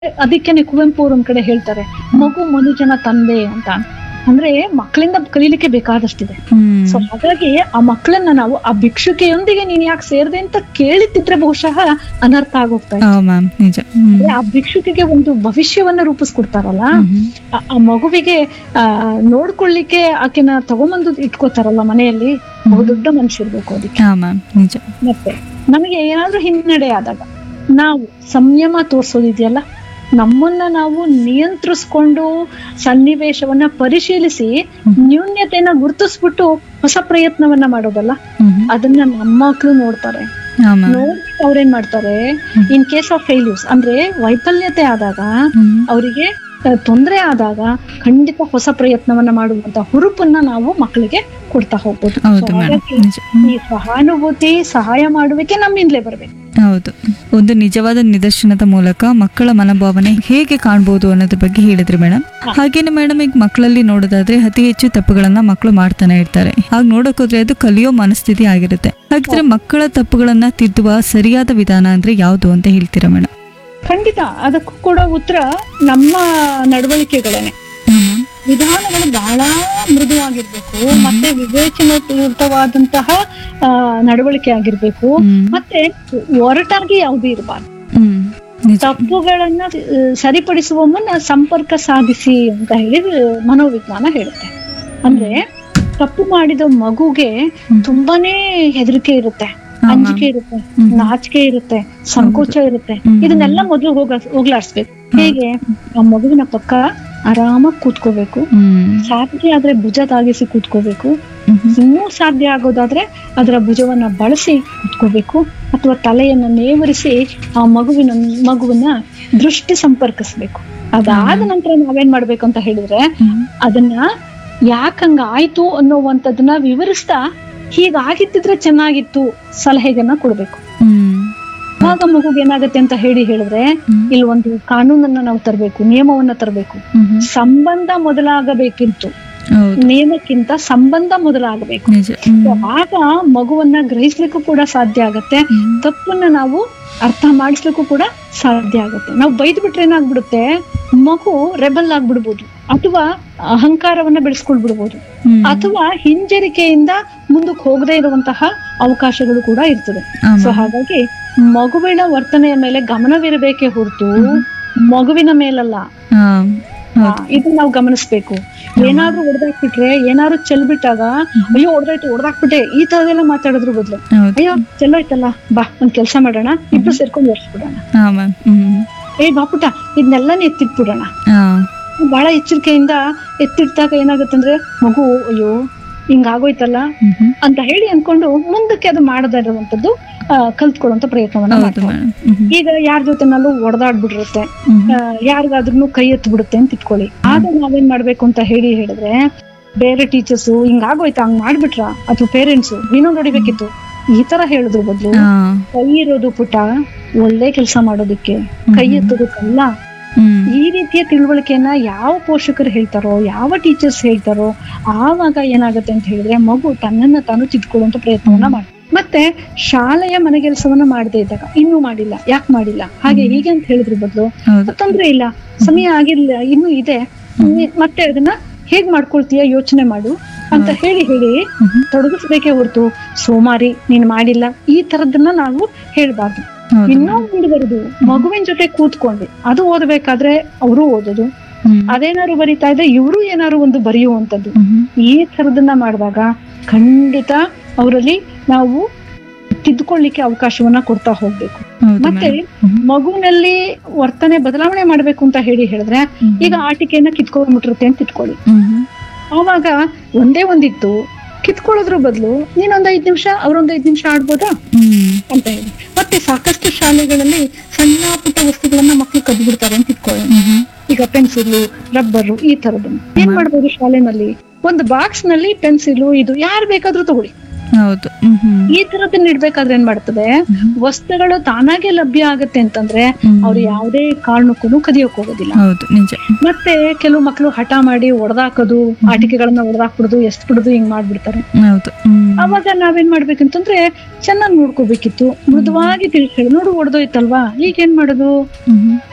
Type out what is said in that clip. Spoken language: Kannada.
ಅದಕ್ಕೇನೆ ಕುವೆಂಪು ಅವ್ರ ಒಂದ್ ಕಡೆ ಹೇಳ್ತಾರೆ ಮಗು ಮನುಜನ ತಂದೆ ಅಂತ ಅಂದ್ರೆ ಮಕ್ಕಳಿಂದ ಕಲೀಲಿಕ್ಕೆ ಬೇಕಾದಷ್ಟಿದೆ ಹ್ಮ್ ಸೊ ಹಾಗಾಗಿ ಆ ಮಕ್ಕಳನ್ನ ನಾವು ಆ ಭಿಕ್ಷುಕೆಯೊಂದಿಗೆ ನೀನ್ ಯಾಕೆ ಸೇರ್ದೆ ಅಂತ ಕೇಳಿತಿದ್ರೆ ಬಹುಶಃ ಅನರ್ಥ ಆಗೋಗ್ತಾ ಇತ್ತು. ಹೌದ್ ಮ್ಯಾಮ್ ನಿಜ ಹ್ಮ್ ಅಂದ್ರೆ ಆ ಭಿಕ್ಷುಕಿಗೆ ಒಂದು ಭವಿಷ್ಯವನ್ನ ರೂಪಿಸ್ಕೊಡ್ತಾರಲ್ಲ ಹ್ಮ್. ಆ- ಆ ಮಗುವಿಗೆ ಆ ನೋಡ್ಕೊಳ್ಳಿಕ್ಕೆ ಆಕೆನ ತಗೊಂಬಂದು ಇಟ್ಕೋತಾರಲ್ಲ ಮನೆಯಲ್ಲಿ ಬಹುದೊಡ್ಡ ಮನುಷ್ಯರ್ಬೇಕು ಅದಕ್ಕೆ ಹಾ ಮ್ಯಾಮ್ ನಿಜ ಮತ್ತೆ ನಮಗೆ ಏನಾದ್ರೂ ಹಿನ್ನಡೆ ಆದಾಗ ನಾವು ಸಂಯಮ ತೋರ್ಸೋದಿದೆಯಲ್ಲ ನಮ್ಮನ್ನ ನಾವು ನಿಯಂತ್ರಿಸ್ಕೊಂಡು ಸನ್ನಿವೇಶವನ್ನ ಪರಿಶೀಲಿಸಿ ನ್ಯೂನ್ಯತೆಯನ್ನ ಗುರುತಿಸ್ಬಿಟ್ಟು ಹೊಸ ಪ್ರಯತ್ನವನ್ನ ಮಾಡೋದಲ್ಲ ಹ್ಮ್ ಅದನ್ನ ನಮ್ಮ ಮಕ್ಕಳು ನೋಡ್ತಾರೆ ಹಾ ಮ್ಯಾಮ್ ನೋಡ್ಬಿಟ್ಟು ಅವ್ರೇನ್ ಮಾಡ್ತಾರೆ ಇನ್ ಕೇಸ್ ಆಫ್ ಫೇಲ್ಯೂರ್ಸ್ ಅಂದ್ರೆ ವೈಫಲ್ಯತೆ ಆದಾಗ ಹ್ಮ್ ಅವರಿಗೆ ತೊಂದರೆ ಆದಾಗ ಖಂಡಿತ ಹೊಸ ಪ್ರಯತ್ನವನ್ನ ಮಾಡುವಂತ ಹುರುಪನ್ನ ನಾವು ಮಕ್ಕಳಿಗೆ ಕೊಡ್ತಾ ಹೋಗ್ಬೋದು So ಹೌದು ಮೇಡಮ್ ಹಾಗಾಗಿ ನಿಜ ಹ್ಮ್. ಈ ಸಹಾನುಭೂತಿ ಸಹಾಯ ಮಾಡುವಿಕೆ ನಮ್ಮಿಂದಲೇ ಬರ್ಬೇಕು ಹೌದು ಒಂದು ನಿಜವಾದ ನಿದರ್ಶನದ ಮೂಲಕ ಮಕ್ಕಳ ಮನೋಭಾವನೆ ಹೇಗೆ ಕಾಣ್ಬೋದು ಅನ್ನೋದ್ರ ಬಗ್ಗೆ ಹೇಳಿದ್ರಿ ಮೇಡಮ್ ಹಾಗೇನೆ ಮೇಡಮ್ ಈಗ ಮಕ್ಕಳಲ್ಲಿ ನೋಡೋದಾದ್ರೆ ಅತಿ ಹೆಚ್ಚು ತಪ್ಪುಗಳನ್ನ ಮಕ್ಕಳು ಮಾಡ್ತಾನೆ ಇರ್ತಾರೆ ಹಾಗೆ ನೋಡಕ್ ಹೋದ್ರೆ ಅದು ಕಲಿಯೋ ಮನಸ್ಥಿತಿ ಆಗಿರುತ್ತೆ ಹಾಗಿದ್ರೆ ಮಕ್ಕಳ ತಪ್ಪುಗಳನ್ನ ತಿದ್ದುವ ಸರಿಯಾದ ವಿಧಾನ ಅಂದ್ರೆ ಯಾವುದು ಅಂತ ಹೇಳ್ತೀರಾ ಮೇಡಮ್ ಖಂಡಿತ ಅದಕ್ಕೂ ಕೂಡ ಉತ್ತರ ನಮ್ಮ ನಡವಳಿಕೆಗಳೇನೆ ವಿಧಾನಗಳು ಬಹಳ ಮೃದುವಾಗಿರ್ಬೇಕು ಮತ್ತೆ ವಿವೇಚನಾಯುಕ್ತವಾದಂತಹ ಆ, ನಡವಳಿಕೆ ಆಗಿರ್ಬೇಕು ಮತ್ತೆ ಒರಟಾಗಿ ಯಾವ್ದು ಇರಬಾರ್ದು ಹ್ಮ್ ನಿಜ ತಪ್ಪುಗಳನ್ನ ಆ, ಸರಿಪಡಿಸುವ ಮುನ್ನ ಸಂಪರ್ಕ ಸಾಧಿಸಿ ಅಂತ ಹೇಳಿ ಮನೋವಿಜ್ಞಾನ ಹೇಳುತ್ತೆ ಅಂದ್ರೆ ತಪ್ಪು ಮಾಡಿದ ಮಗುಗೆ ತುಂಬಾನೇ ಹೆದರಿಕೆ ಇರುತ್ತೆ ಹಾ, ಅಂಜಿಕೆ ಇರುತ್ತೆ ಹ್ಮ್. ನಾಚಿಕೆ ಇರುತ್ತೆ ಸಂಕೋಚ ಇರುತ್ತೆ ಹ್ಮ್. ಇದನ್ನೆಲ್ಲ ಮೊದಲು ಹೋಗ ಹೋಗ್ಲಾಡ್ಸ್ಬೇಕು ಹೇಗೆ ಆ ಮಗುವಿನ ಪಕ್ಕ ಆರಾಮಾಗಿ ಕೂತ್ಕೋಬೇಕು ಹ್ಮ್ ಸಾಧ್ಯ ಆದ್ರೆ ಭುಜ ತಾಗಿಸಿ ಕೂತ್ಕೋಬೇಕು ಹ್ಮ್ ಇನ್ನೂ ಸಾಧ್ಯ ಆಗೋದಾದ್ರೆ ಅದರ ಭುಜವನ್ನ ಬಳಸಿ ಕೂತ್ಕೋಬೇಕು ಅಥವಾ ತಲೆಯನ್ನ ನೇವರಿಸಿ ಆ ಮಗುವಿನ ಮಗುವನ್ನ ದೃಷ್ಟಿ ಸಂಪರ್ಕಿಸ್ಬೇಕು ಅದಾದ ನಂತರ ನಾವೇನ್ ಮಾಡ್ಬೇಕು ಅಂತ ಹೇಳಿದ್ರೆ ಹ್ಮ್ ಅದನ್ನ ಯಾಕಂಗ ಆಯ್ತು ಅನ್ನೋವಂಥದ್ದನ್ನ ವಿವರಿಸ್ತಾ ಹೀಗಾಗಿದ್ದಿದ್ರೆ ಚೆನ್ನಾಗಿತ್ತು ಸಲಹೆಗನ್ನ ಕೊಡ್ಬೇಕು ಹ್ಮ್ ಆಗ ಮಗುಗೆ ಏನಾಗತ್ತೆ ಅಂತ ಹೇಳಿ ಹೇಳಿದ್ರೆ ಹ್ಮ್. ಇಲ್ಲಿ ಒಂದು ಕಾನೂನನ್ನ ನಾವು ತರಬೇಕು ನಿಯಮವನ್ನ ತರಬೇಕು ಹ್ಮ್ ಹ್ಮ್. ಸಂಬಂಧ ಮೊದಲಾಗಬೇಕಿತ್ತು ಹೌದು ನಿಯಮಕ್ಕಿಂತ ಸಂಬಂಧ ಮೊದಲಾಗಬೇಕು ನಿಜ ಹ್ಮ್. So ಆಗ ಮಗುವನ್ನ ಗ್ರಹಿಸ್ಲಿಕ್ಕೂ ಕೂಡ ಸಾಧ್ಯ ಆಗತ್ತೆ ಹ್ಮ್. ತಪ್ಪನ್ನ ನಾವು ಅರ್ಥ ಮಾಡಿಸ್ಲಿಕ್ಕೂ ಕೂಡ ಸಾಧ್ಯ ಆಗುತ್ತೆ ನಾವು ಬೈದ್ ಬಿಟ್ರೆ ಏನಾಗ್ಬಿಡುತ್ತೆ ಮಗು ರೆಬಲ್ ಆಗ್ಬಿಡ್ಬೋದು ಅಥವಾ ಅಹಂಕಾರವನ್ನ ಬೆಳೆಸ್ಕೊಳ್ಬಿಡ್ಬೋದು ಹ್ಮ್. ಅಥವಾ ಹಿಂಜರಿಕೆಯಿಂದ ಮುಂದಕ್ಕೆ ಹೋಗದೇ ಇರುವಂತಹ ಅವಕಾಶಗಳು ಕೂಡ ಇರ್ತದೆ ಆಮ. ಸೊ ಹಾಗಾಗಿ ಮಗುವಿನ ವರ್ತನೆಯ ಮೇಲೆ ಗಮನವಿರಬೇಕೇ ಹೊರತು ಮಗುವಿನ ಮೇಲಲ್ಲ ಹಾ ಆ, ಇದು ನಾವು ಗಮನಿಸ್ಬೇಕು ಏನಾದ್ರೂ ಹೊಡೆದಾಕ್ಬಿಟ್ರೆ ಏನಾದ್ರು ಚೆಲ್ಬಿಟ್ಟಾಗ ಅಯ್ಯೋ ಹೊಡೆದಾಯ್ತು ಹೊಡೆದಾಕ್ಬಿಟ್ಟೆ ಈ ತರದೆಲ್ಲ ಮಾತಾಡಿದ್ರು ಬದ್ಲು ಹೌದು ಅಯ್ಯೋ ಚೆಲ್ಲೋಯ್ತಲ್ಲ ಬಾ ಒಂದ್ ಕೆಲ್ಸ ಮಾಡೋಣ ಇಬ್ರು ಸೇರ್ಕೊಂಡು ಒರ್ಸ್ಬಿಡೋಣ ಹಾ ಮ್ಯಾಮ್ ಹ್ಮ್ ಏ ಬಾಪುಟ ಇದನ್ನೆಲ್ಲನೇ ಎತ್ತಿಟ್ಬಿಡೋಣ ಹಾ ಬಹಳ ಎಚ್ಚರಿಕೆಯಿಂದ ಎತ್ತಿಟ್ಟಾಗ ಏನಾಗುತ್ತಂದ್ರೆ ಮಗು ಅಯ್ಯೋ ಹಿಂಗಾಗೋಯ್ತಲ್ಲ ಹ್ಮ್ ಹ್ಮ್. ಅಂತ ಹೇಳಿ ಅನ್ಕೊಂಡು ಮುಂದಕ್ಕೆ ಅದು ಮಾಡದೇ ಇರುವಂತದ್ದು ಆ, ಕಲ್ತ್ಕೊಳ್ಳುವಂತ ಪ್ರಯತ್ನವನ್ನ ಹೌದು ಮಾಡ್ತಾರೆ ಮೇಡಮ್ ಹ್ಮ್ ಹ್ಮ್. ಈಗ ಯಾರ ಜೊತೆನಲ್ಲೂ ಒಡೆದಾಡ್ಬಿಟ್ಟಿರುತ್ತೆ ಹ್ಮ್ ಹ್ಮ್. ಯಾರಿಗಾದ್ರೂ ಕೈ ಎತ್ತು ಬಿಡುತ್ತೆ ಅಂತ ಇಟ್ಕೊಳ್ಳಿ ಆಗ ನಾವೇನ್ ಮಾಡ್ಬೇಕು ಅಂತ ಹೇಳಿ ಹೇಳಿದ್ರೆ ಬೇರೆ ಟೀಚರ್ಸು ಹಿಂಗಾಗೋಯ್ತಾ ಹಂಗ್ ಮಾಡ್ಬಿಟ್ರ ಅಥವಾ ಪೇರೆಂಟ್ಸ್ ಇನ್ನೊಂದು ಹೊಡಿಬೇಕಿತ್ತು ಈ ತರ ಹೇಳಿದ್ರು ಬದ್ಲು ಹಾ ಕೈ ಇರೋದು ಪುಟ ಒಳ್ಳೆ ಕೆಲಸ ಮಾಡೋದಕ್ಕೆ ಕೈ ಎತ್ತೋದಕ್ಕಲ್ಲ ಹ್ಮ್ ಈ ರೀತಿಯ ತಿಳುವಳಿಕೆಯನ್ನ ಯಾವ ಪೋಷಕರು ಹೇಳ್ತಾರೋ ಯಾವ ಟೀಚರ್ಸ್ ಹೇಳ್ತಾರೋ ಆವಾಗ ಏನಾಗುತ್ತೆ ಅಂತ ಹೇಳಿದ್ರೆ ಮಗು ತನ್ನನ್ನ ತಾನು ತಿದ್ಕೊಳ್ಳುವಂತ ಪ್ರಯತ್ನವನ್ನ ಮಾಡಿ ಮತ್ತೆ ಶಾಲೆಯ ಮನೆಗೆಲಸವನ್ನ ಮಾಡದೇ ಇದ್ದಾಗ ಇನ್ನೂ ಮಾಡಿಲ್ಲ ಯಾಕೆ ಮಾಡಿಲ್ಲ ಹಾಗೆ ಹೀಗೆ ಅಂತ ಹೇಳಿದ್ರ ಬದಲು ಹೌದು ತೊಂದ್ರೆ ಇಲ್ಲ ಸಮಯ ಆಗಿಲ್ಲ ಇನ್ನೂ ಇದೆ ನೀ- ಮತ್ತೆ ಅದನ್ನ ಹೇಗ್ ಮಾಡ್ಕೊಳ್ತೀಯ ಯೋಚನೆ ಮಾಡು ಅಂತ ಹೇಳಿ ಹೇಳಿ ಹ್ಮ್ ಹ್ಮ್. ತೊಡಗಿಸ್ಬೇಕೇ ಹೊರತು ಸೋಮಾರಿ ನೀನ್ ಮಾಡಿಲ್ಲ ಈ ತರದನ್ನ ನಾವು ಹೇಳ್ಬಾರ್ದು ಹೌದು ಇನ್ನೂ ಮುಂದುವರೆದು ಮಗುವಿನ ಜೊತೆ ಕೂತ್ಕೊಂಡು ಅದು ಓದಬೇಕಾದ್ರೆ ಅವರು ಓದೋದು ಹ್ಮ್ ಅದೇನಾದ್ರು ಬರೀತಾ ಇದ್ರೆ ಇವರು ಏನಾದ್ರು ಒಂದು ಬರೆಯುವಂತದ್ದು ಹ್ಮ್ ಹ್ಮ್. ಈ ತರದನ್ನ ಮಾಡಿದಾಗ ಖಂಡಿತ ಅವರಲ್ಲಿ ನಾವು ತಿದ್ದುಕೊಳ್ಳಿಕ್ಕೆ ಅವಕಾಶವನ್ನ ಕೊಡ್ತಾ ಹೋಗ್ಬೇಕು ಹೌದು ಮತ್ತೆ ಮೇಡಮ್ ಹ್ಮ್ ಮಗುವಿನಲ್ಲಿ ವರ್ತನೆ ಬದಲಾವಣೆ ಮಾಡ್ಬೇಕು ಅಂತ ಹೇಳಿ ಹೇಳಿದ್ರೆ ಹ್ಮ್. ಈಗ ಆಟಿಕೆಯನ್ನ ಕಿತ್ಕೊಂಡ್ಬಿಟ್ಟಿರುತ್ತೆ ಅಂತ ಇಟ್ಕೊಳ್ಳಿ ಹ್ಮ್ ಹ್ಮ್. ಆವಾಗ ಒಂದೇ ಒಂದಿತ್ತು ಕಿತ್ಕೊಳ್ಳೋದ್ರ ಬದಲು ನೀನೊಂದ್ ಐದ್ ನಿಮಿಷ ಅವ್ರೊಂದ್ ಐದ್ ನಿಮಿಷ ಆಡ್ಬೋದಾ ಹ್ಮ್ ಅಂತ ಹೇಳಿ ಮತ್ತೆ ಸಾಕಷ್ಟು ಶಾಲೆಗಳಲ್ಲಿ ಸಣ್ಣ ಪುಟ್ಟ ವಸ್ತುಗಳನ್ನ ಮಕ್ಳು ಕದ್ದು ಬಿಡ್ತಾರೆ ಅಂತ ಇಟ್ಕೊಳ್ಳಿ ಹ್ಮ್ ಹ್ಮ್. ಈಗ ಪೆನ್ಸಿಲ್ ರಬ್ಬರ್ ಈ ತರದನ್ನ ಏನ್ ಮಾಡ್ಬೋದು ಶಾಲೆನಲ್ಲಿ ಒಂದು ಬಾಕ್ಸ್ ನಲ್ಲಿ ಪೆನ್ಸಿಲ್ ಇದು ಯಾರು ಬೇಕಾದ್ರೂ ತಗೊಳ್ಳಿ ಹೌದು ಹ್ಮ್ ಹ್ಮ್. ಈ ತರದನ್ನ ಇಡ್ಬೇಕಾದ್ರೆ ಏನ್ ಮಾಡ್ತದೆ ವಸ್ತುಗಳು ತಾನಾಗೆ ಲಭ್ಯ ಆಗತ್ತೆ ಅಂತಂದ್ರೆ ಹ್ಮ್. ಅವ್ರು ಯಾವುದೇ ಕಾರಣಕ್ಕೂ ಕದಿಯೋಕ್ ಹೋಗೋದಿಲ್ಲ ಹೌದು ನಿಜ ಮತ್ತೆ ಕೆಲವು ಮಕ್ಕಳು ಹಠ ಮಾಡಿ ಒಡೆದಾಕೋದು ಆಟಿಕೆಗಳನ್ನ ಒಡೆದಾಕ್ಬಿಡುದು ಎಷ್ಟ್ ಬಿಡುದು ಹಿಂಗ್ ಮಾಡ್ಬಿಡ್ತಾರೆ ಹೌದು ಹ್ಮ್ ಅವಾಗ ನಾವೇನ್ ಮಾಡ್ಬೇಕಂತಂದ್ರೆ ಚೆನ್ನಾಗಿ ನೋಡ್ಕೋಬೇಕಿತ್ತು ಮೃದುವಾಗಿ ತಿಳಿಸ್ ಹೇಳಿ ನೋಡು ಒಡೆದೋಯ್ತಲ್ವಾ ಈಗ ಏನ್ ಮಾಡೋದು ಹ್ಮ್ ಹ್ಮ್.